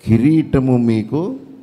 కిరీటము మీకు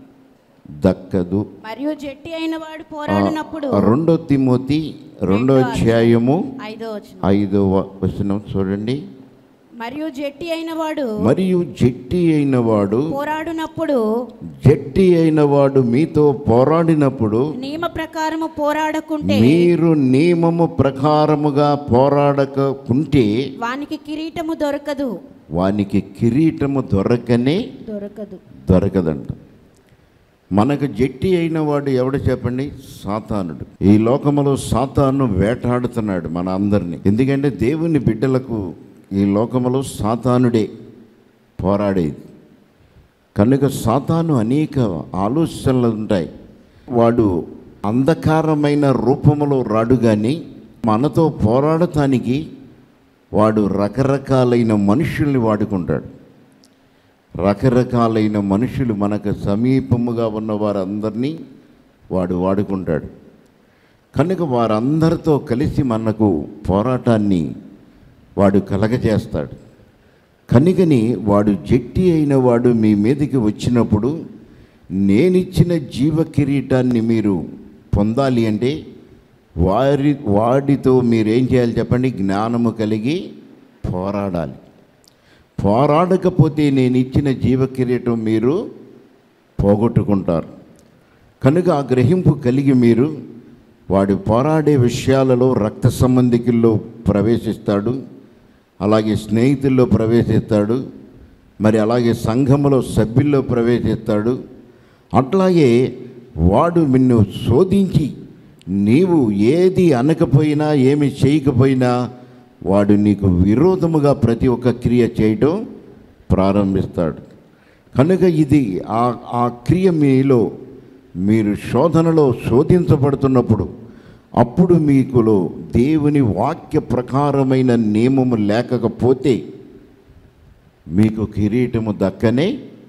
దక్కదు మరియు జట్టి అయిన వాడు పోరాడినప్పుడు ఆ రెండో తిమోతి రెండో అధ్యాయము ఐదో వచనం ఐదవ వచనం చూడండి మరియు జట్టి అయిన వాడు మరియు జట్టి అయిన వాడు పోరాడునప్పుడు జట్టి అయిన వాడు మీతో పోరాడినప్పుడు నియమ ప్రకారము పోరాడకుంటే మీరు నియమము ప్రకారముగా పోరాడకుంటే వానికి కిరీటము దొరకదు వానికి కిరీటము దొరకనే దొరకదు దొరకదంట మనకు జట్టి అయిన వాడు ఎవడు చెప్పండి సాతానుడు ఈ లోకములో సాతాను వేటాడుతున్నాడు మన అందరినీ ఎందుకంటే దేవుని బిడ్డలకు ఈ లోకములో సాతానుడే పోరాడేది కనుక సాతాను అనేక ఆలోచనలు ఉంటాయి వాడు అంధకారమైన రూపములో రాడు కానీ మనతో పోరాడటానికి వాడు రకరకాలైన మనుషుల్ని వాడుకుంటాడు రకరకాలైన మనుషులు మనకు సమీపముగా ఉన్న వారందరినీ వాడు వాడుకుంటాడు కనుక వారందరితో కలిసి మనకు పోరాటాన్ని వాడు కలగజేస్తాడు కనుకని వాడు జట్టి అయిన వాడు మీ మీదకి వచ్చినప్పుడు నేనిచ్చిన జీవ కిరీటాన్ని మీరు పొందాలి అంటే వారి వాడితో మీరేం చేయాలి చెప్పండి జ్ఞానము కలిగి పోరాడాలి పోరాడకపోతే నేను ఇచ్చిన జీవ కిరీటం మీరు పోగొట్టుకుంటారు కనుక ఆ గ్రహింపు కలిగి మీరు వాడు పోరాడే విషయాలలో రక్త సంబంధికుల్లో ప్రవేశిస్తాడు అలాగే స్నేహితుల్లో ప్రవేశిస్తాడు మరి అలాగే సంఘములో సభ్యుల్లో ప్రవేశిస్తాడు అట్లాగే వాడు నిన్ను శోధించి నీవు ఏది అనకపోయినా ఏమి చేయకపోయినా వాడు నీకు విరోధముగా ప్రతి ఒక్క క్రియ చేయటం ప్రారంభిస్తాడు కనుక ఇది ఆ ఆ క్రియ మీలో మీరు శోధనలో శోధించబడుతున్నప్పుడు అప్పుడు మీకులో దేవుని వాక్య ప్రకారమైన నియమము లేకపోతే మీకు కిరీటము దక్కనే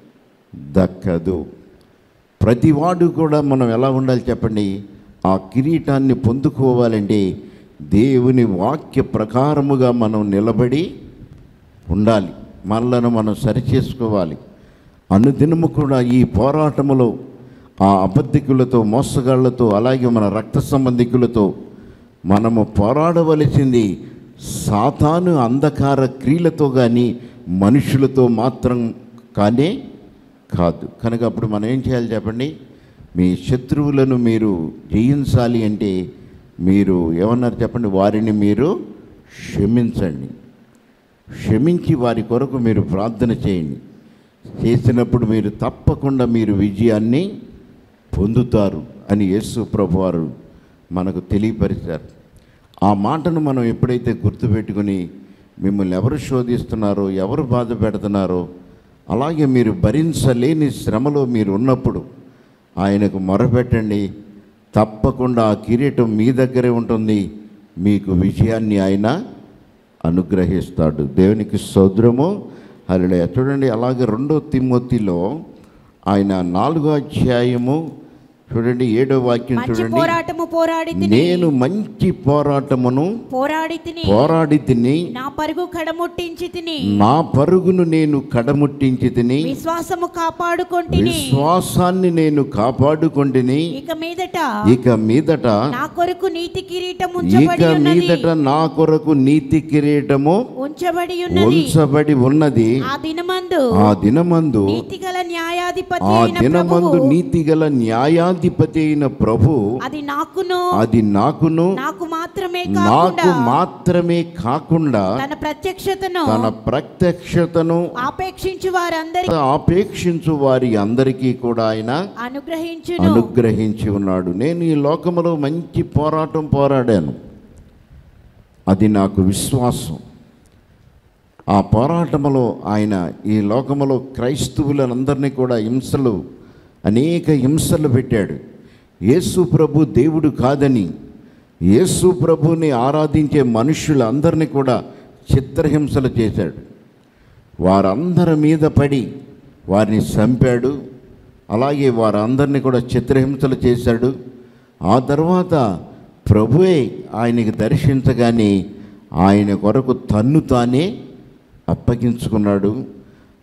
దక్కదు ప్రతివాడు కూడా మనం ఎలా ఉండాలి చెప్పండి ఆ కిరీటాన్ని పొందుకోవాలంటే దేవుని వాక్య ప్రకారముగా మనం నిలబడి ఉండాలి మనలను మనం సరిచేసుకోవాలి అనుదినము కూడా ఈ పోరాటములో ఆ అబద్ధికులతో మోసగాళ్లతో అలాగే మన రక్త సంబంధికులతో మనము పోరాడవలసింది సాతాను అంధకార క్రియలతో కానీ మనుషులతో మాత్రం కానే కాదు కనుక అప్పుడు మనం ఏం చేయాలి చెప్పండి మీ శత్రువులను మీరు జయించాలి అంటే మీరు ఏమన్నారు చెప్పండి వారిని మీరు క్షమించండి క్షమించి వారి కొరకు మీరు ప్రార్థన చేయండి చేసినప్పుడు మీరు తప్పకుండా మీరు విజయాన్ని పొందుతారు అని యేసు ప్రభువారు మనకు తెలియపరిచారు ఆ మాటను మనం ఎప్పుడైతే గుర్తుపెట్టుకుని మిమ్మల్ని ఎవరు శోధిస్తున్నారో ఎవరు బాధ పెడుతున్నారో అలాగే మీరు భరించలేని శ్రమలో మీరు ఉన్నప్పుడు ఆయనకు మొరపెట్టండి తప్పకుండా ఆ కిరీటం మీ దగ్గరే ఉంటుంది మీకు విజయాన్ని ఆయన అనుగ్రహిస్తాడు దేవునికి సౌద్రము హరిలే చూడండి అలాగే రెండో తిమ్మొత్తిలో ఆయన నాలుగో అధ్యాయము చూడండి ఏడో వాక్యం మంచి చూడండి పోరాటము పోరాడి తిని నేను మంచి పోరాటమును పోరాడి తిని పోరాడి తిని నా పరుగు కడముట్టించి తిని నా పరుగును నేను కడముట్టించి తిని విశ్వాసము కాపాడుకొంటిని విశ్వాసాన్ని నేను కాపాడుకొంటిని ఇక మీదట ఇక మీదట నా కొరకు నీతి కిరీటం ఇక ఉంచబడి ఉన్నది మీదట నా కొరకు నీతి కిరీటము ఉంచబడి ఉన్నది ఉంచబడి ఉన్నది ఆ దినమందు ఆ దినమందు నీతిగల న్యాయాధిపతి ఆ అయిన దినమందు ప్రభువు నీతిగల న్యాయాధిపతి అయిన ప్రభు అది నాకును అది నాకును నాకు మాత్రమే నాకు కాకుండా మాత్రమే కాకుండా తన ప్రత్యక్షతను తన ప్రత్యక్షతను ఆపేక్షించు వారందరి ఆపేక్షించు వారి అందరికీ కూడా ఆయన అనుగ్రహించును అనుగ్రహించి ఉన్నాడు నేను ఈ లోకములో మంచి పోరాటం పోరాడాను అది నాకు విశ్వాసం ఆ పోరాటములో ఆయన ఈ లోకములో క్రైస్తవులందరినీ కూడా హింసలు అనేక హింసలు పెట్టాడు యేసు ప్రభు దేవుడు కాదని యేసు ప్రభుని ఆరాధించే మనుషులందరినీ కూడా చిత్రహింసలు చేశాడు వారందరి మీద పడి వారిని చంపాడు అలాగే వారందరినీ కూడా చిత్రహింసలు చేశాడు ఆ తర్వాత ప్రభువే ఆయనకి దర్శించగానే ఆయన కొరకు తన్ను తానే అప్పగించుకున్నాడు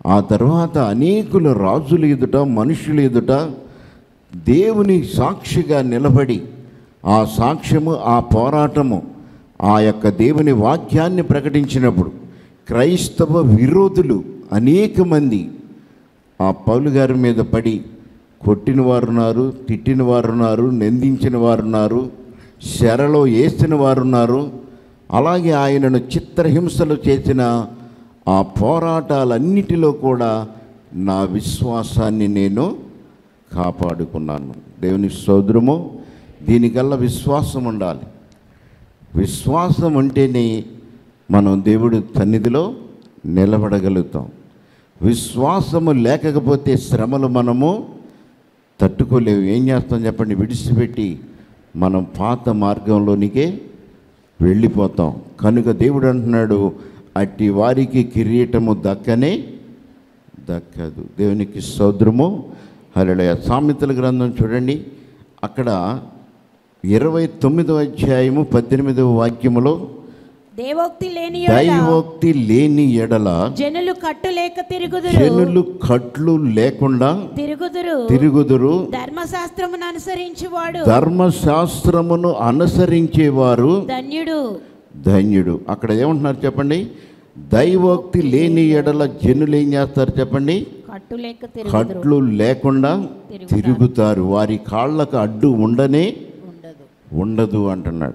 ఆ తర్వాత అనేకుల రాజుల ఎదుట మనుషుల ఎదుట దేవుని సాక్షిగా నిలబడి ఆ సాక్ష్యము ఆ పోరాటము ఆ యొక్క దేవుని వాక్యాన్ని ప్రకటించినప్పుడు క్రైస్తవ విరోధులు అనేక మంది ఆ పౌలు గారి మీద పడి కొట్టిన వారు ఉన్నారు తిట్టిన వారు ఉన్నారు నిందించిన వారు ఉన్నారు శరలో వేసిన వారు ఉన్నారు అలాగే ఆయనను చిత్రహింసలు చేసిన ఆ పోరాటాలన్నిటిలో కూడా నా విశ్వాసాన్ని నేను కాపాడుకున్నాను దేవుని సోదరము దీనికల్లా విశ్వాసం ఉండాలి విశ్వాసం ఉంటేనే మనం దేవుడి సన్నిధిలో నిలబడగలుగుతాం విశ్వాసము లేకపోతే శ్రమలు మనము తట్టుకోలేవు ఏం చేస్తాం చెప్పండి విడిచిపెట్టి మనం పాత మార్గంలోనికే వెళ్ళిపోతాం కనుక దేవుడు అంటున్నాడు అట్టి వారికి కిరీటము దక్కనే దక్కదు దేవునికి సౌద్రము హరళయ సామెతల గ్రంథం చూడండి అక్కడ ఇరవై తొమ్మిదవ అధ్యాయము పద్దెనిమిదవ వాక్యములో దేవోక్తి లేని యెడల దైవోక్తి లేని ఎడల జనులు కట్టులేక తిరుగుదురు జనులు కట్లు లేకుండా తిరుగుదురు తిరుగుదురు ధర్మశాస్త్రమును అనుసరించువాడు ధర్మశాస్త్రమును అనుసరించేవారు ధన్యుడు ధన్యుడు అక్కడ ఏమంటున్నారు చెప్పండి దైవోక్తి లేని ఎడల జనులు ఏం చేస్తారు చెప్పండి కట్టులేక తిరుగుదురు కట్లు లేకుండా తిరుగుతారు వారి కాళ్ళకు అడ్డు ఉండనే ఉండదు ఉండదు అంటున్నాడు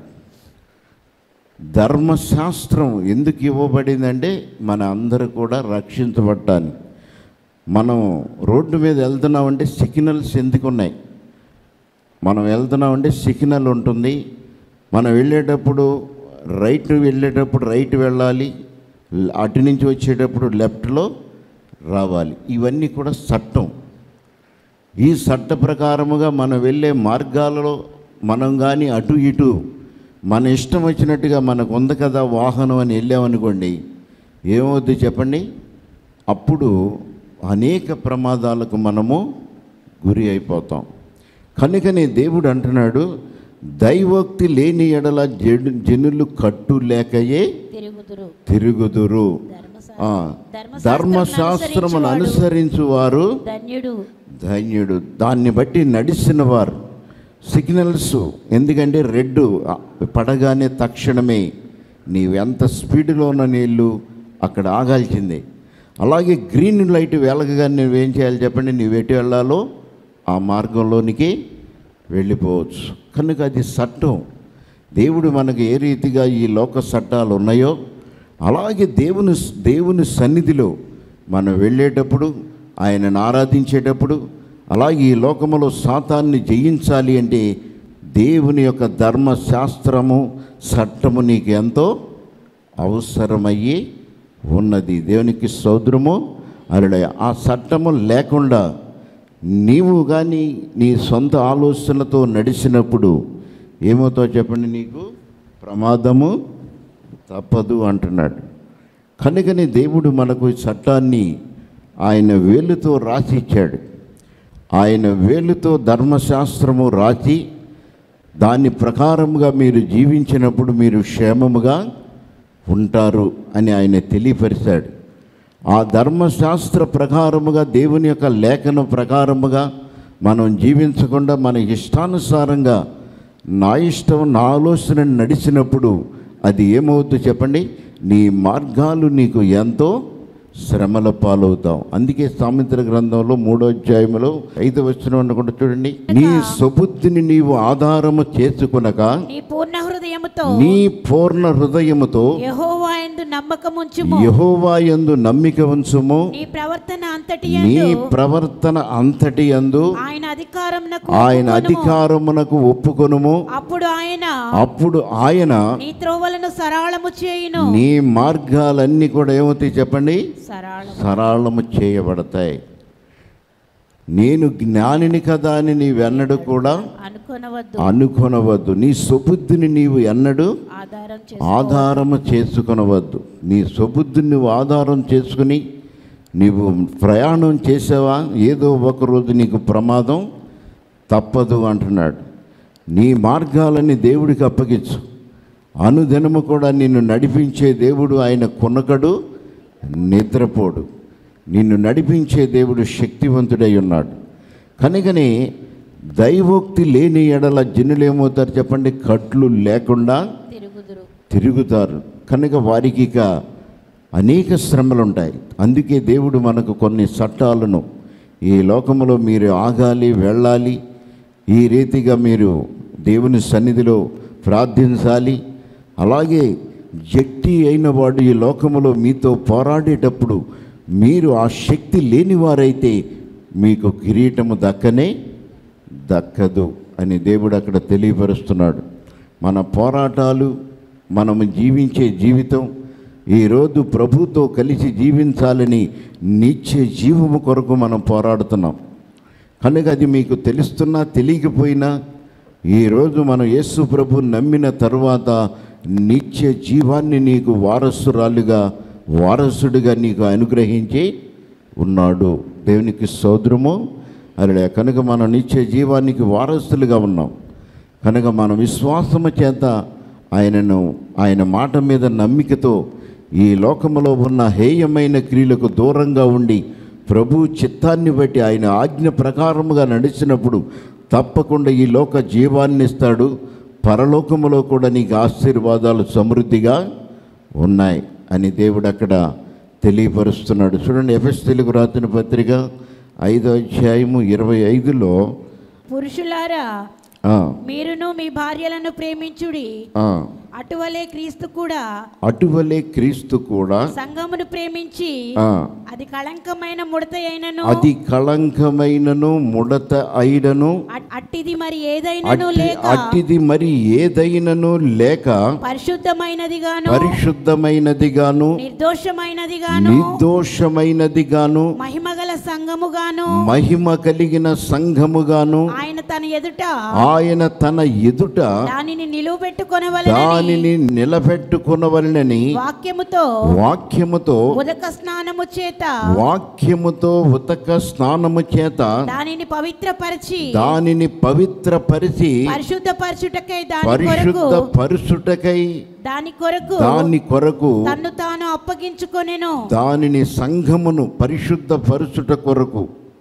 ధర్మశాస్త్రం ఎందుకు ఇవ్వబడిందంటే మన అందరూ కూడా రక్షించబడ్డానికి మనం రోడ్డు మీద వెళ్తున్నామంటే సిగ్నల్స్ ఎందుకు ఉన్నాయి మనం వెళ్తున్నామంటే సిగ్నల్ ఉంటుంది మనం వెళ్ళేటప్పుడు రైట్ వెళ్ళేటప్పుడు రైట్ వెళ్ళాలి ల- అటు నుంచి వచ్చేటప్పుడు లెఫ్ట్లో రావాలి ఇవన్నీ కూడా చట్టం ఈ చట్ట ప్రకారముగా మనం వెళ్ళే మార్గాలలో మనం కానీ అటు ఇటు మన ఇష్టం వచ్చినట్టుగా మనకు ఉంది కదా వాహనం అని వెళ్ళామనుకోండి ఏమవుద్ది చెప్పండి అప్పుడు అనేక ప్రమాదాలకు మనము గురి అయిపోతాం కనుకనే దేవుడు అంటున్నాడు దైవోక్తి లేని ఎడల జడు జనులు కట్టు లేకయే తిరుగుదురు తిరుగుదురు ఆ, ధర్మశాస్త్రమును అనుసరించు వారు ధన్యుడు ధన్యుడు దాన్ని బట్టి నడిచిన వారు సిగ్నల్స్ ఎందుకంటే రెడ్ పడగానే తక్షణమే నీవెంత స్పీడ్లో ఉన్న నీళ్ళు అక్కడ ఆగాల్సిందే అలాగే గ్రీన్ లైట్ వెలగగానే నువ్వేం చేయాలి చెప్పండి నువ్వు ఎటు వెళ్ళాలో ఆ మార్గంలోనికి వెళ్ళిపోవచ్చు కనుక అది చట్టం దేవుడు మనకు ఏ రీతిగా ఈ లోక చట్టాలు ఉన్నాయో అలాగే దేవుని దేవుని సన్నిధిలో మనం వెళ్ళేటప్పుడు ఆయనను ఆరాధించేటప్పుడు అలాగే ఈ లోకములో సాతాన్ని జయించాలి అంటే దేవుని యొక్క ధర్మశాస్త్రము చట్టము నీకు ఎంతో అవసరమయ్యి ఉన్నది దేవునికి సౌద్రము అరుడయ ఆ చట్టము లేకుండా నీవు కానీ నీ సొంత ఆలోచనలతో నడిచినప్పుడు ఏమవుతావు చెప్పండి నీకు ప్రమాదము తప్పదు అంటున్నాడు కనుకని దేవుడు మనకు ఈ చట్టాన్ని ఆయన వేలుతో రాసి ఇచ్చాడు ఆయన వేలుతో ధర్మశాస్త్రము రాసి దాని ప్రకారముగా మీరు జీవించినప్పుడు మీరు క్షేమముగా ఉంటారు అని ఆయన తెలియపరిచాడు ఆ ధర్మశాస్త్ర ప్రకారముగా దేవుని యొక్క లేఖన ప్రకారముగా మనం జీవించకుండా మన ఇష్టానుసారంగా నా ఇష్టం నా ఆలోచన నడిచినప్పుడు అది ఏమవుతుందో చెప్పండి నీ మార్గాలు నీకు ఎంతో శ్రమల పాలవుతాం అందుకే సామెత్ర గ్రంథంలో మూడో అధ్యాయంలో ఐదు వచ్చిన అనుకుంటా చూడండి నీ సుబుద్ధిని నీవు ఆధారము చేసుకునక నీ పూర్ణ హృదయముతో నీ పూర్ణ హృదయముతో యెహోవా యందు నమ్మకముంచుము యహోవా యందు నమ్మిక ఉంచుము నీ ప్రవర్తన అంతటి నీ యందు ప్రవర్తన అంతటి యందు ఆయన అధికారమునకు ఆయన ఒప్పుకొనుము. అధికారమునకు ఒప్పుకొనుము అప్పుడు ఆయన అప్పుడు ఆయన నీ త్రోవలను సరళము చేయును నీ మార్గాలన్నీ కూడా ఏమవుతాయి చెప్పండి సరళము సరళము చేయబడతాయి నేను జ్ఞానిని కదా అని నీవెన్నడూ కూడా అనుకొనవద్దు అనుకొనవద్దు నీ సుబుద్ధిని నీవు ఎన్నడూ ఆధారం చేసి ఆధారము చేసుకొనవద్దు నీ సుబుద్ధిని నువ్వు ఆధారం చేసుకుని నీవు ప్రయాణం చేసావా ఏదో ఒక రోజు నీకు ప్రమాదం తప్పదు అంటున్నాడు నీ మార్గాలని దేవుడికి అప్పగించు అనుదినము కూడా నిన్ను నడిపించే దేవుడు ఆయన కొనకడు నిద్రపోడు నిన్ను నడిపించే దేవుడు శక్తివంతుడై ఉన్నాడు కనుకనే దైవోక్తి లేని ఎడల జనులు ఏమవుతారు చెప్పండి కట్లు లేకుండా తిరుగుదురు తిరుగుతారు కనుక వారికి ఇక అనేక శ్రమలు ఉంటాయి అందుకే దేవుడు మనకు కొన్ని చట్టాలను ఈ లోకంలో మీరు ఆగాలి వెళ్ళాలి ఈ రీతిగా మీరు దేవుని సన్నిధిలో ప్రార్థించాలి అలాగే జట్టి అయిన వాడు ఈ లోకములో మీతో పోరాడేటప్పుడు మీరు ఆ శక్తి లేనివారైతే మీకు కిరీటము దక్కనే దక్కదు అని దేవుడు అక్కడ తెలియపరుస్తున్నాడు మన పోరాటాలు మనము జీవించే జీవితం ఈరోజు ప్రభుతో కలిసి జీవించాలని నిత్య జీవము కొరకు మనం పోరాడుతున్నాం కనుక అది మీకు తెలుస్తున్నా తెలియకపోయినా ఈరోజు మనం యేసు ప్రభు నమ్మిన తరువాత నిత్య జీవాన్ని నీకు వారసురాలుగా వారసుడిగా నీకు అనుగ్రహించి ఉన్నాడు దేవునికి సోదరము అలా కనుక మన నిత్య జీవానికి వారసులుగా ఉన్నాం కనుక మన విశ్వాసము చేత ఆయనను ఆయన మాట మీద నమ్మికతో ఈ లోకములో ఉన్న హేయమైన క్రియలకు దూరంగా ఉండి ప్రభు చిత్తాన్ని బట్టి ఆయన ఆజ్ఞ ప్రకారముగా నడిచినప్పుడు తప్పకుండా ఈ లోక జీవాన్ని ఇస్తాడు పరలోకములో కూడా నీకు ఆశీర్వాదాలు సమృద్ధిగా ఉన్నాయి అని దేవుడు అక్కడ తెలియపరుస్తున్నాడు చూడండి ఎఫ్ఎస్ తెలుగు రాసిన పత్రిక ఐదో అధ్యాయము ఇరవై ఐదులో పురుషులారా ఆ, మీరును మీ భార్యలను ప్రేమించుడి ఆ, అటువలే క్రీస్తు కూడా అటువలే క్రీస్తు కూడా సంఘమును ప్రేమించి ఆ, అది కళంకమైన ముడత అయినను అది కళంకమైనను ముడత అయినను అట్- అట్టిది మరి ఏదైనను అట్టి లేక అట్టిది మరి ఏదైనను లేక పరిశుద్ధమైనదిగాను పరిశుద్ధమైనదిగాను నిర్దోషమైనదిగాను నిర్దోషమైనదిగాను మహిమగల సంఘముగాను మహిమ కలిగిన సంఘముగాను ఆయన తన ఎదుట ఆయన తన ఎదుట దానిని నిలువబెట్టుకొనవలెనని దానిని నిలబెట్టుకునవలనని వాక్యముతో వాక్యముతో ఉదక స్నానము చేత వాక్యముతో ఉతక స్నానము చేత దానిని పవిత్రపరిచి దానిని పవిత్రపరిచి పరిశుద్ధ పరచుటకై దాని కొరకు పరిశుద్ధ పరుసుటకై దాని కొరకు దాని కొరకు తన్ను తాను అప్పగించుకొనెను దానిని సంఘమును పరిశుద్ధ పరుచుట కొరకు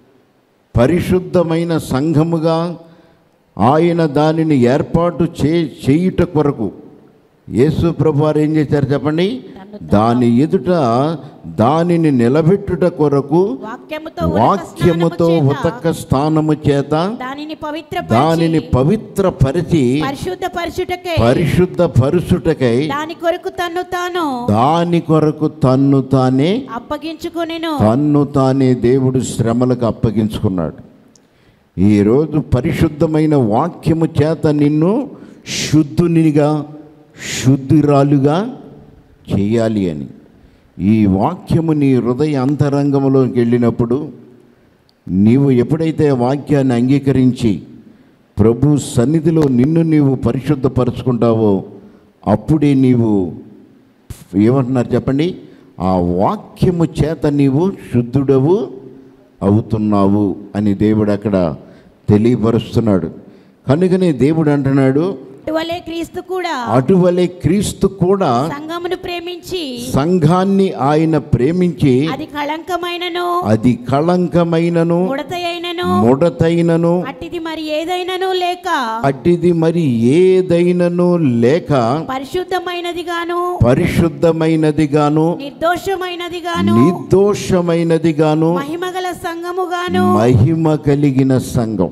పరిశుద్ధమైన సంఘముగా ఆయన దానిని ఏర్పాటు చే చేయుట కొరకు యేసు ప్రభు వారు ఏం చేశారు చెప్పండి దాని ఎదుట దానిని నిలబెట్టుట కొరకు వాక్యముతో ఉదక వాక్యముతో స్నానము చేత ఉతక స్థానము చేత దానిని దానిని పవిత్రపరిచి పవిత్రపరిచి పరిశుద్ధ పరచుటకై పరిశుద్ధ పరుసుటకై దాని కొరకు తన్ను తాను దాని కొరకు తన్ను తానే అప్పగించుకొనెను తన్ను తానే దేవుడు శ్రమలకు అప్పగించుకున్నాడు ఈరోజు పరిశుద్ధమైన వాక్యము చేత నిన్ను శుద్ధునిగా శుద్ధిరాలుగా చేయాలి అని ఈ వాక్యము నీ హృదయ అంతరంగంలోకి వెళ్ళినప్పుడు నీవు ఎప్పుడైతే ఆ వాక్యాన్ని అంగీకరించి ప్రభు సన్నిధిలో నిన్ను నీవు పరిశుద్ధపరుచుకుంటావో అప్పుడే నీవు ఏమంటున్నారు చెప్పండి ఆ వాక్యము చేత నీవు శుద్ధుడవు అవుతున్నావు అని దేవుడు అక్కడ తెలియపరుస్తున్నాడు కనుకనే దేవుడు అంటున్నాడు అటువలే క్రీస్తు కూడా అటువలే క్రీస్తు కూడా సంఘమును ప్రేమించి సంఘాన్ని ఆయన ప్రేమించి అది కళంకమైనను అది కళంకమైనను ముడతయైనను ముడతైనను అట్టిది మరి ఏదైనను లేక అట్టిది మరి ఏదైనను లేక పరిశుద్ధమైనదిగాను పరిశుద్ధమైనదిగాను నిర్దోషమైనదిగాను నిర్దోషమైనదిగాను మహిమగల సంఘముగాను మహిమ కలిగిన సంఘం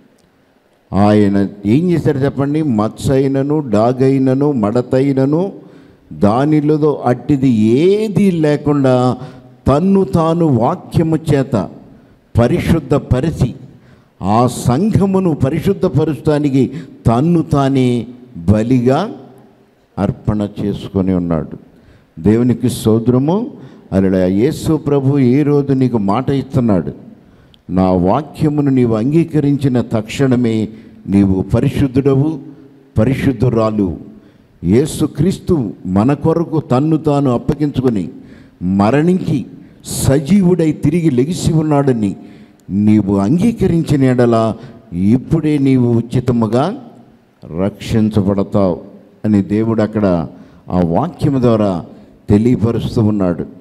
ఆయన ఏం చేశారు చెప్పండి మత్సైనను డాగైనను మడతైనను దానిలో అట్టిది ఏది లేకుండా తన్ను తాను వాక్యము చేత పరిశుద్ధపరిచి ఆ సంఘమును పరిశుద్ధపరచడానికి తన్ను తానే బలిగా అర్పణ చేసుకొని ఉన్నాడు దేవునికి సోదరము అలా యేసు ప్రభు ఏ రోజు నీకు మాట ఇస్తున్నాడు నా వాక్యమును నీవు అంగీకరించిన తక్షణమే నీవు పరిశుద్ధుడవు పరిశుద్ధురాలు యేసుక్రీస్తు మన కొరకు తన్ను తాను అప్పగించుకొని మరణించి సజీవుడై తిరిగి లెగిసి ఉన్నాడని నీవు అంగీకరించిన ఎడల ఇప్పుడే నీవు ఉచితముగా రక్షించబడతావు అని దేవుడు అక్కడ ఆ వాక్యం ద్వారా తెలియపరుస్తూ ఉన్నాడు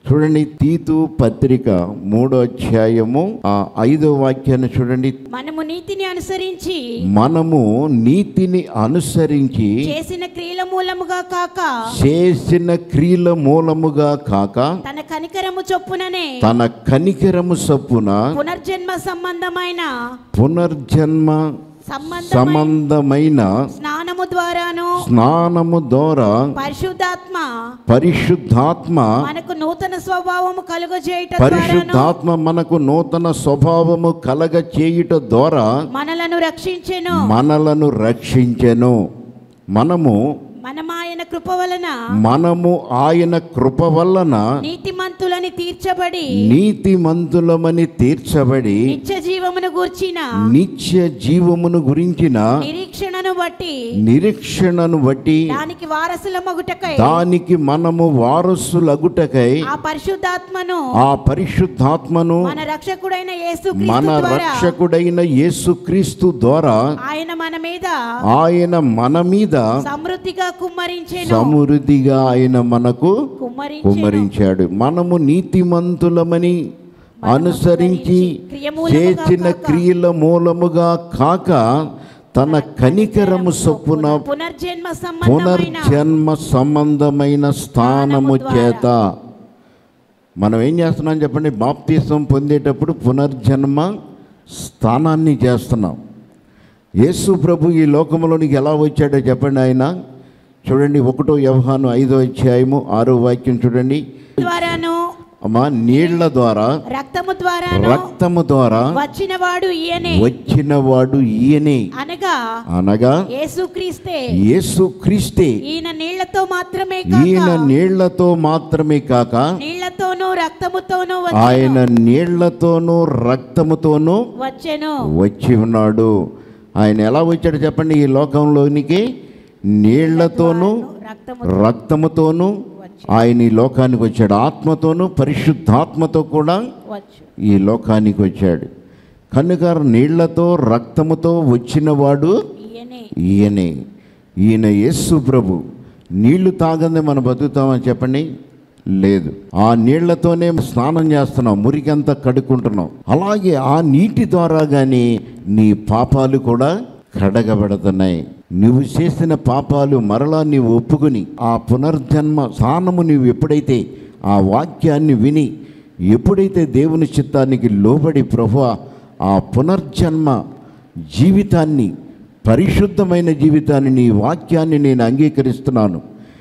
చూడండి తీతు పత్రిక మూడో అధ్యాయము ఆ ఐదో వాక్యాన్ని చూడండి మనము నీతిని అనుసరించి మనము నీతిని అనుసరించి చేసిన క్రియల మూలముగా కాక చేసిన క్రియల మూలముగా కాక తన కనికరము చొప్పుననే తన కనికరము సొప్పున పునర్జన్మ సంబంధమైన పునర్జన్మ సంబంధమైన సంబంధమైన స్నానము ద్వారాను స్నానము ద్వారా పరిశుద్ధాత్మ పరిశుద్ధాత్మ మనకు నూతన స్వభావము కలుగజేయట ద్వారాను పరిశుద్ధాత్మ మనకు నూతన స్వభావము కలగ చేయుట ద్వారా మనలను రక్షించెను మనలను రక్షించెను మనము మనం ఆయన కృప వలన మనము ఆయన కృప వలన నీతిమంతులని తీర్చబడి నీతిమంతులమని తీర్చబడి నిత్య జీవమును గూర్చిన నిత్య జీవమును గురించిన నిరీక్షణను బట్టి నిరీక్షణను బట్టి దానికి వారసుల మగుటకై దానికి మనము వారసులగుటకై ఆ పరిశుద్ధాత్మను ఆ పరిశుద్ధాత్మను మన రక్షకుడైన యేసు మన ద్వారా రక్షకుడైన యేసుక్రీస్తు ద్వారా ఆయన మన మీద ఆయన మన మీద సమృద్ధిగా కుమ్మరించెను సమృద్ధిగా ఆయన మనకు కుమ్మరించెను కుమ్మరించాడు మనము నీతిమంతులమని అనుసరించి చేసిన క్రియల మూలముగా కాక తన కనికరము సొప్పున పునర్జన్మ సంబంధమైన పునర్జన్మ సంబంధమైన స్థానము చేత మనం ఏం చేస్తున్నాం చెప్పండి బాప్తీసం పొందేటప్పుడు పునర్జన్మ స్థానాన్ని చేస్తున్నాం యేసు ప్రభు ఈ లోకంలోనికి ఎలా వచ్చాడో చెప్పండి ఆయన చూడండి ఒకటో వ్యవహాను ఐదో అధ్యాయము ఆరో వాక్యం చూడండి ద్వారాను అమ్మా నీళ్ల ద్వారా రక్తము ద్వారాను రక్తము ద్వారా వచ్చిన వాడు ఈయనే వచ్చినవాడు ఈయనే అనగా అనగా యేసుక్రీస్తే యేసు క్రీస్తే ఈయన నీళ్లతో మాత్రమే ఈయన కాక నీళ్లతో మాత్రమే కాక నీళ్లతోనూ రక్తముతోనూ ఆయన వచ్చెను నీళ్లతోనూ రక్తముతోనూ వచ్చెను వచ్చి ఉన్నాడు ఆయన ఎలా వచ్చాడు చెప్పండి ఈ లోకంలోనికి నీళ్లతోనూ రక్తము రక్తముతోనూ ఆయన ఈ లోకానికి వచ్చాడు ఆత్మతోనూ పరిశుద్ధాత్మతో కూడా వచ్చు ఈ లోకానికి వచ్చాడు కనుక నీళ్లతో రక్తముతో వచ్చినవాడు ఈయనే ఈయనే ఈయన యేసు ప్రభు నీళ్లు తాగందే మనం బతుకుతామని చెప్పండి లేదు ఆ నీళ్లతోనే స్నానం చేస్తున్నాం మురికంతా కడుక్కుంటున్నాం అలాగే ఆ నీటి ద్వారా కానీ నీ పాపాలు కూడా కడగబడుతున్నాయి నువ్వు చేసిన పాపాలు మరలా నీవు ఒప్పుకుని ఆ పునర్జన్మ స్నానము నీవు ఎప్పుడైతే ఆ వాక్యాన్ని విని ఎప్పుడైతే దేవుని చిత్తానికి లోబడి ప్రభు ఆ పునర్జన్మ జీవితాన్ని పరిశుద్ధమైన జీవితాన్ని నీ వాక్యాన్ని నేను అంగీకరిస్తున్నాను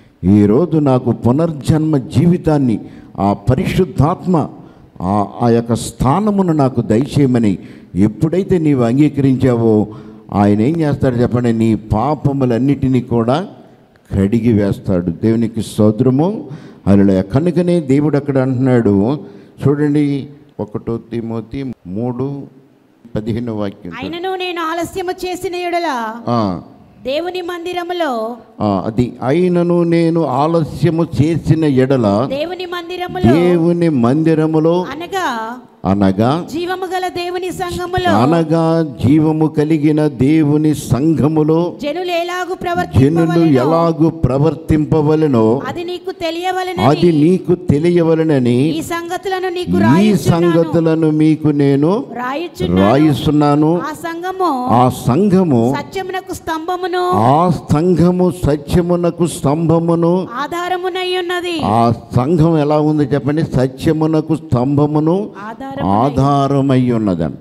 ఈరోజు నాకు పునర్జన్మ జీవితాన్ని ఆ పరిశుద్ధాత్మ ఆ ఆ యొక్క స్థానమును నాకు దయచేయమని ఎప్పుడైతే నీవు అంగీకరించావో ఆయన ఏం చేస్తాడు చెప్పండి నీ పాపములన్నిటినీ కూడా కడిగి వేస్తాడు దేవునికి సోదరము అలా కనుకనే దేవుడు అక్కడ అంటున్నాడు చూడండి ఒకటో తిమోతి మూడు పదిహేను వాక్యం ఆయనను నేను ఆలస్యము చేసిన ఎడల ఆ, దేవుని మందిరములో ఆ, అది అయినను నేను ఆలస్యము చేసిన ఎడల దేవుని మందిరములో దేవుని మందిరములో అనగా అనగా జీవము గల దేవుని సంఘములో అనగా జీవము కలిగిన దేవుని సంఘములో జనులు ఎలాగు జనులు ప్రవర్తింపవలెనో ఎలాగు ప్రవర్తింపవలెనో అది నీకు అది తెలియవలెనని నీకు తెలియవలనని ఈ సంగతులను నీకు ఈ రాయుచున్నాను సంగతులను మీకు నేను రాయుచున్నాను రాయిస్తున్నాను ఆ సంఘము ఆ సంఘము సత్యమునకు స్తంభమును ఆ సంఘము సత్యమునకు స్తంభమును ఆధారమునై ఉన్నది ఆ సంఘం ఎలా ఉంది చెప్పండి సత్యమునకు స్తంభమును ఆధారం ఆధారమై ఉన్నదంట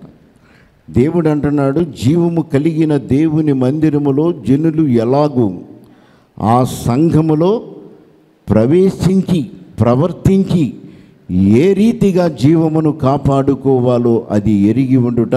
దేవుడు అంటున్నాడు జీవము కలిగిన దేవుని మందిరములో జనులు ఎలాగూ ఆ సంఘములో ప్రవేశించి ప్రవర్తించి ఏ రీతిగా జీవమును కాపాడుకోవాలో అది ఎరిగి ఉండుట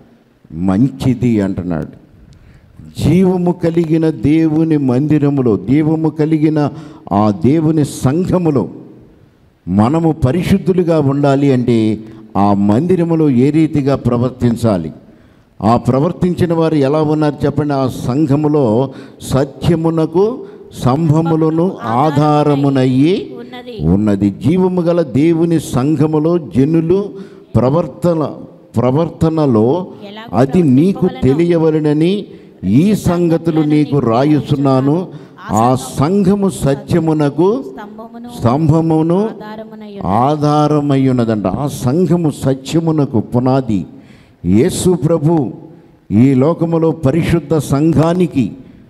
మంచిది అంటున్నాడు జీవము కలిగిన దేవుని మందిరములో జీవము కలిగిన ఆ దేవుని సంఘములో మనము పరిశుద్ధులుగా ఉండాలి అంటే ఆ మందిరములో ఏ రీతిగా ప్రవర్తించాలి ఆ ప్రవర్తించిన వారు ఎలా ఉన్నారు చెప్పండి ఆ సంఘములో సత్యమునకు సంభములను ఆధారమునయ్యి ఉన్నది ఉన్నది జీవము గల దేవుని సంఘములో జనులు ప్రవర్తన ప్రవర్తనలో అది నీకు తెలియవలనని ఈ సంగతులు నీకు రాయుస్తున్నాను ఆ సంఘము సత్యమునకు స్తంభమును స్తంభమును ఆధారమునై ఆధారమై ఉన్నదంట ఆ సంఘము సత్యమునకు పునాది యేసు ప్రభు ఈ లోకములో పరిశుద్ధ సంఘానికి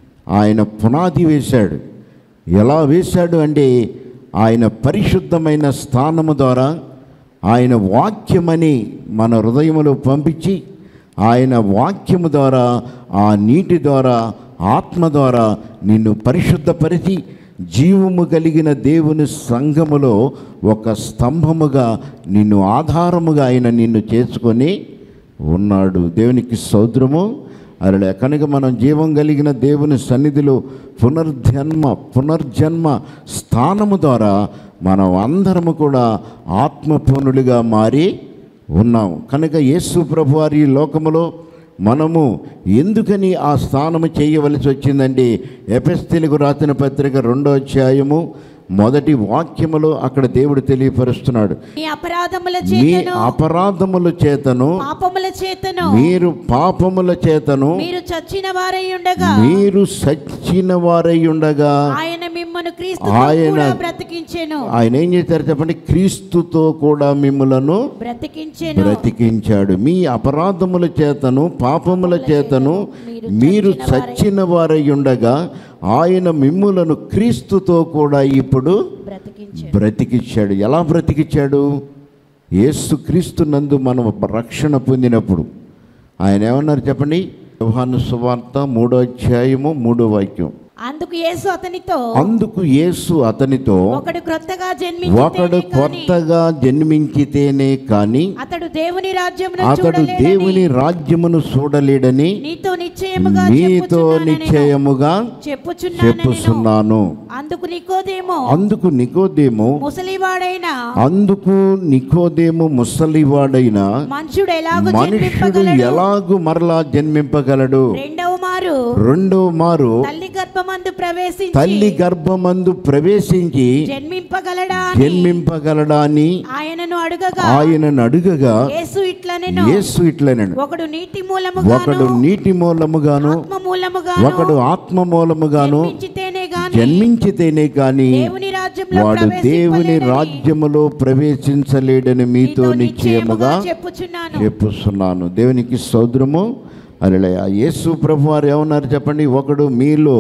ఆయన పునాది వేశాడు ఎలా వేశాడు అంటే ఆయన పరిశుద్ధమైన స్థానము ద్వారా ఆయన వాక్యమని మన హృదయములో పంపించి ఆయన వాక్యము ద్వారా ఆ నీటి ద్వారా ఆత్మ ద్వారా నిన్ను పరిశుద్ధపరిచి జీవము కలిగిన దేవుని సంఘములో ఒక స్తంభముగా నిన్ను ఆధారముగా ఆయన నిన్ను చేసుకొని ఉన్నాడు దేవునికి సౌద్రము అరలే కనుక మనం జీవం కలిగిన దేవుని సన్నిధిలో పునర్జన్మ పునర్జన్మ స్థానము ద్వారా మనం అందరము కూడా ఆత్మపూర్ణులుగా మారి ఉన్నాం కనుక యేసు ప్రభు వారి ఈ లోకములో మనము ఎందుకని ఆ స్థానము చేయవలసి వచ్చిందంటే ఎపెస్తెలుగు రాసిన పత్రిక రెండో అధ్యాయము మొదటి వాక్యములో అక్కడ దేవుడు తెలియపరుస్తున్నాడు మీ అపరాధముల మీ చేతను అపరాధముల చేతను పాపముల చేతను మీరు పాపముల చేతను మీరు చచ్చిన వారై ఉండగా మీరు సచ్చిన వారై ఉండగా ఆయన మిమ్మల్ని క్రీస్తు ఆయన- కూడా బ్రతికించెను ఆయన ఏం చేశారు చెప్పండి క్రీస్తుతో కూడా మిమ్మలను బ్రతికించెను బ్రతికించాడు మీ అపరాధముల చేతను పాపముల చేతను మీరు చచ్చిన వారై ఉండగా ఆయన మిమ్ములను క్రీస్తుతో కూడా ఇప్పుడు బ్రతికించెను బ్రతికిచ్చాడు ఎలా బ్రతికిచ్చాడు యేసు క్రీస్తు నందు మనం రక్షణ పొందినప్పుడు ఆయన ఏమన్నారు చెప్పండి యోహాను సువార్త మూడో అధ్యాయము మూడో వాక్యం అందుకు యేసు అతనితో అందుకు యేసు అతనితో ఒకడు క్రొత్తగా ఒకడు జన్మించితేనే కాని కొత్తగా జన్మించితేనే కాని అతడు దేవుని రాజ్యమును అతడు చూడలేడని దేవుని రాజ్యమును చూడలేడని నీతో నిశ్చయముగా నీతో చెప్పుచున్నాను నేను. నిశ్చయముగా చెప్పుచున్నాను నేను. చెప్పుచున్నాను అందుకు నికోదేమో అందుకు నికోదేము ముసలివాడైన అందుకు నికోదేము ముసలివాడైన మనుషుడు ఎలాగో మనుషుడు జన్మింపగలడు ఎలాగు మరలా జన్మింపగలడు రెండవ మారు రెండో మారు తల్లి గర్భమందు ప్రవేశించి తల్లి గర్భమందు ప్రవేశించి జన్మింపగలడా అని జన్మింపగలడా అని ఆయనను అడుగగా ఆయనను అడుగగా యేసు ఇట్లనెను యేసు ఇట్లనడు ఒకడు నీటి మూలముగాను ఒకడు నీటి మూలముగాను ఆత్మ మూలముగాను ఒకడు ఆత్మ మూలముగాను జన్మించితేనే గాని జన్మించితేనే కాని దేవుని రాజ్యంలో వాడు దేవుని ప్రవేశింపలేడని రాజ్యములో ప్రవేశించలేడని మీతో నీతో నిశ్చయముగా చెప్పుచున్నాను చెప్పుస్తున్నాను దేవునికి సౌద్రము అలలయ యేసు ప్రభు వారు ఏమన్నారు చెప్పండి ఒకడు మీలో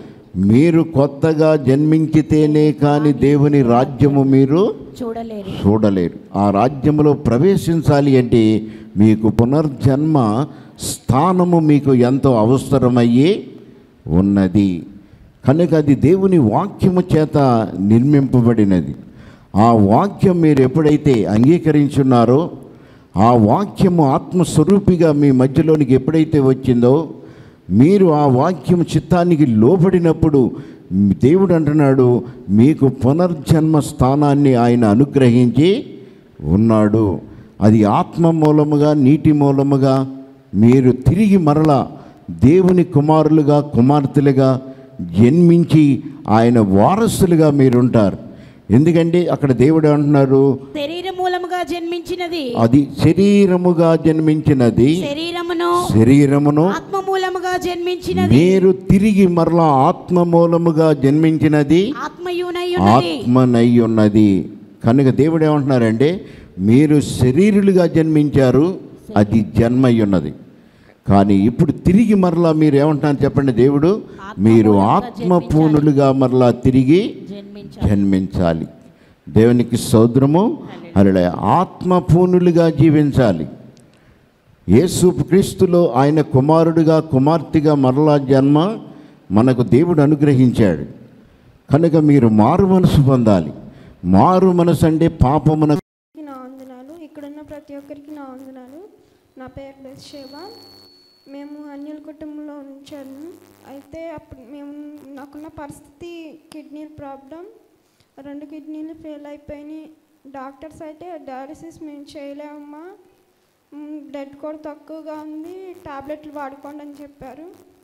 మీరు కొత్తగా జన్మించితేనే కానీ దేవుని రాజ్యము మీరు చూడలేరు చూడలేరు ఆ రాజ్యములో ప్రవేశించాలి అంటే మీకు పునర్జన్మ స్థానము మీకు ఎంతో అవసరమయ్యి ఉన్నది కనుక అది దేవుని వాక్యము చేత నిర్మింపబడినది ఆ వాక్యం మీరు ఎప్పుడైతే అంగీకరించున్నారో ఆ వాక్యము ఆత్మస్వరూపిగా మీ మధ్యలోనికి ఎప్పుడైతే వచ్చిందో మీరు ఆ వాక్యం చిత్తానికి లోబడినప్పుడు దేవుడు అంటున్నాడు మీకు పునర్జన్మ స్థానాన్ని ఆయన అనుగ్రహించి ఉన్నాడు అది ఆత్మ మూలముగా నీటి మూలముగా మీరు తిరిగి మరలా దేవుని కుమారులుగా కుమార్తెలుగా జన్మించి ఆయన వారసులుగా మీరుంటారు ఎందుకంటే అక్కడ దేవుడు అంటున్నారు శరీర మూలముగా జన్మించినది అది శరీరముగా జన్మించినది శరీరమును శరీరమును ఆత్మ మూలముగా జన్మించినది మీరు తిరిగి మరలా ఆత్మ మూలముగా జన్మించినది ఆత్మయునై ఉన్నది ఆత్మనై ఉన్నది కనుక దేవుడు ఏమంటున్నారంటే మీరు శరీరులుగా జన్మించారు అది జన్మై ఉన్నది కానీ ఇప్పుడు తిరిగి మరలా మీరు ఏమంటున్నారు చెప్పండి దేవుడు మీరు ఆత్మపూర్ణులుగా మరలా తిరిగి జన్మించాలి జన్మించాలి దేవునికి సౌద్రము అలా ఆత్మపూర్ణులుగా జీవించాలి యేసు క్రీస్తులో ఆయన కుమారుడిగా కుమార్తెగా మరలా జన్మ మనకు దేవుడు అనుగ్రహించాడు కనుక మీరు మారు మనసు పొందాలి మారు మనసు అంటే పాపమున అందరికీ నా వందనాలు ఇక్కడున్న ప్రతి ఒక్కరికి నా వందనాలు నా పేరు బెత్షేబ మేము అన్యుల కుటుంబంలో ఉంచాను అయితే అప్పుడు మేము నాకున్న పరిస్థితి కిడ్నీ ప్రాబ్లం రెండు కిడ్నీలు ఫెయిల్ అయిపోయినాయి డాక్టర్స్ అయితే డయాలసిస్ మేము చేయలేమమ్మా బ్లడ్ కూడా తక్కువగా ఉంది టాబ్లెట్లు వాడుకోండి అని చెప్పారు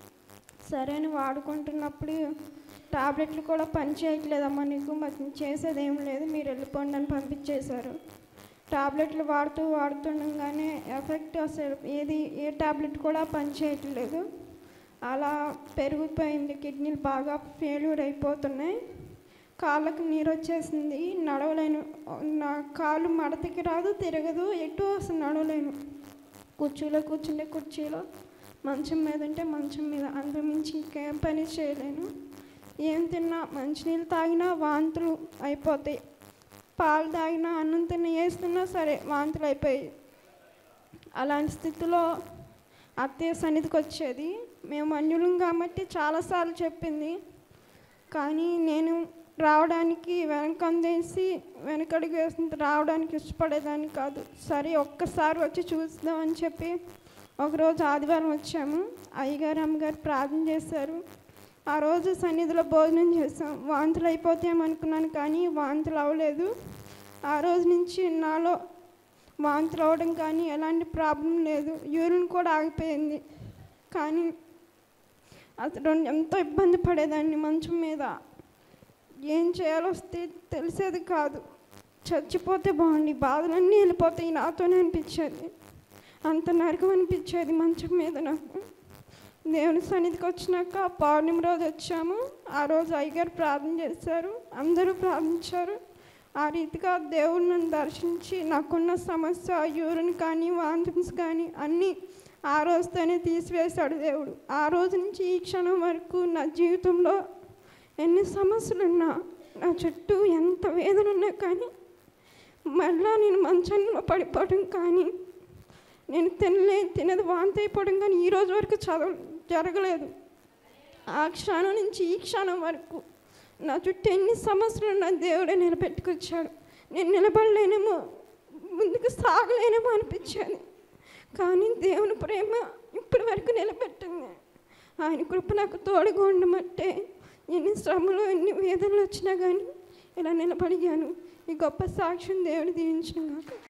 సరే అని వాడుకుంటున్నప్పుడు టాబ్లెట్లు కూడా పని చేయట్లేదమ్మా నీకు మరి చేసేది ఏం లేదు మీరు వెళ్ళిపోండి అని పంపించేశారు టాబ్లెట్లు వాడుతూ వాడుతుండగానే ఎఫెక్ట్ అసలు ఏది ఏ టాబ్లెట్ కూడా పని చేయట్లేదు అలా పెరిగిపోయింది కిడ్నీలు బాగా ఫెయిల్యూర్ అయిపోతున్నాయి కాళ్ళకు నీరు వచ్చేసింది నడవలేను నా కాలు మడతకి రాదు తిరగదు ఎటు అసలు నడవలేను కుర్చీలో కూర్చుంటే కుర్చీలో మంచం మీద ఉంటే మంచం మీద అంతకుమించి ఇంకేం పని చేయలేను ఏం తిన్నా మంచినీళ్ళు తాగినా వాంతులు అయిపోతాయి పాలు తాగినా అన్నం తిన్న వేస్తున్నా సరే వాంతులు అయిపోయాయి అలాంటి స్థితిలో అత్తయ్య సన్నిధికి వచ్చేది మేము అన్యులం కాబట్టి చాలాసార్లు చెప్పింది కానీ నేను రావడానికి వెనకందేసి వెనకడుగు వేసి రావడానికి ఇష్టపడేదాన్ని కాదు సరే ఒక్కసారి వచ్చి చూద్దామని చెప్పి ఒకరోజు ఆదివారం వచ్చాము అయ్యగారు అమ్మగారు ప్రార్థన చేశారు ఆ రోజు సన్నిధిలో భోజనం చేసాం వాంతులు అయిపోతాయేమనుకున్నాను కానీ వాంతులు అవ్వలేదు ఆ రోజు నుంచి నాలో వాంతులు అవ్వడం కానీ ఎలాంటి ప్రాబ్లం లేదు యూరిన్ కూడా ఆగిపోయింది కానీ అసలు ఎంతో ఇబ్బంది పడేదాన్ని మంచం మీద ఏం చేయాలో వస్తే తెలిసేది కాదు చచ్చిపోతే బాగుండి బాధలన్నీ వెళ్ళిపోతాయి నాతోనే అనిపించేది అంత నరకం అనిపించేది మంచం మీద నాకు దేవుని సన్నిధికి వచ్చినాక పౌర్ణమి రోజు వచ్చాము ఆ రోజు అయ్యగారు ప్రార్థన చేశారు అందరూ ప్రార్థించారు ఆ రీతిగా దేవుడు నన్ను దర్శించి నాకున్న సమస్య యూరిన్ కానీ వాంతిమ్స్ కానీ అన్నీ ఆ రోజుతోనే తీసివేశాడు దేవుడు ఆ రోజు నుంచి ఈ క్షణం వరకు నా జీవితంలో ఎన్ని సమస్యలున్నా నా చుట్టూ ఎంత వేదన ఉన్నా కానీ మళ్ళా నేను మంచంలో పడిపోవడం కానీ నేను తినలే తినది వాంతి అయిపోవడం కానీ ఈ రోజు వరకు చదవ జరగలేదు ఆ క్షణం నుంచి ఈ క్షణం వరకు నా చుట్టూ ఎన్ని సమస్యలు ఉన్నా దేవుడే నిలబెట్టుకొచ్చాడు నేను నిలబడలేనేమో ముందుకు సాగలేనేమో అనిపించేది కానీ దేవుని ప్రేమ ఇప్పటి వరకు నిలబెట్టింది ఆయన కృప నాకు తోడుగా ఉండమంటే ఎన్ని శ్రమలు ఎన్ని వేదనలు వచ్చినా కానీ ఇలా నిలబడిగాను ఈ గొప్ప సాక్ష్యం దేవుడు దీవించిన కాక